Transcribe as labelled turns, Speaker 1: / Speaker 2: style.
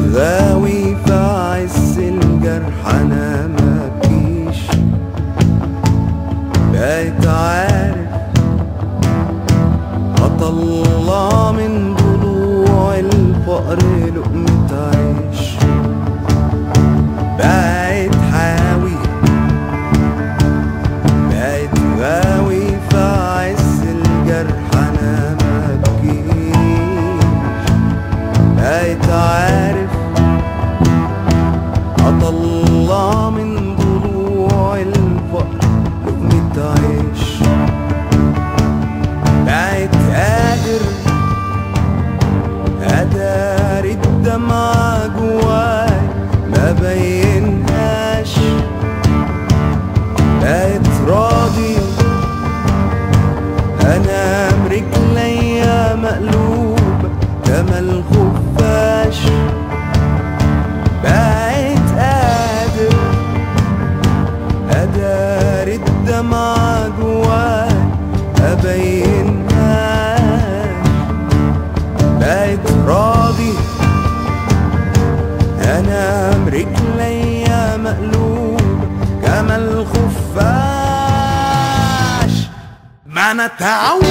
Speaker 1: غاوي في عز الجرح انا مبكيش بقيت عارف اطلع من ضلوع الفقر لقمة عيش بقيت حاوي بقيت غاوي في عز الجرح انا مبكيش بقيت عارف اطلع من ضلوع الفقر لقمة عيش بقيت قادر اداري الدمعة جواي ما بينهاش بقيت راضي انام رجليا مقلوبة كما الخفاش بقيت قادر اداري الدمعة جواي ابينهاش بقيت راضي انام رجليا مقلوبة كما الخفاش ما انا تعود